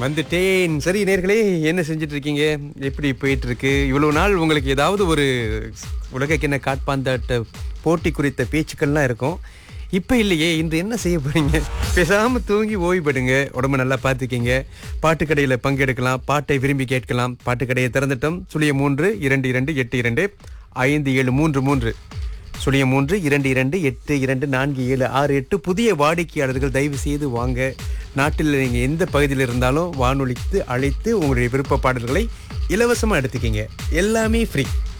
வந்துட்டேன் சரி நேர்களே என்ன செஞ்சுட்டு இருக்கீங்க எப்படி போயிட்டு இருக்கு இவ்வளவு நாள் உங்களுக்கு ஏதாவது ஒரு உலக கிண்ண காட்பாந்தாட்ட போட்டி குறித்த பேச்சுக்கள்லாம் இருக்கும் இப்போ இல்லையே இன்று என்ன செய்ய போறீங்க பேசாம தூங்கி ஓய்வுபடுங்க உடம்ப நல்லா பார்த்துக்கிங்க பாட்டு கடையில பங்கெடுக்கலாம் பாட்டை விரும்பி கேட்கலாம் பாட்டு கடையை திறந்துட்டோம் சுழிய மூன்று இரண்டு இரண்டு எட்டு இரண்டு ஐந்து ஏழு மூன்று மூன்று சுழியம் மூன்று இரண்டு இரண்டு எட்டு இரண்டு நான்கு ஏழு ஆறு எட்டு புதிய வாடிக்கையாளர்கள் தயவு செய்து வாங்க நாட்டில் நீங்கள் எந்த பகுதியில் இருந்தாலும் வானொலித்து அழைத்து உங்களுடைய விருப்ப பாடல்களை இலவசமாக எடுத்துக்கிங்க எல்லாமே ஃப்ரீ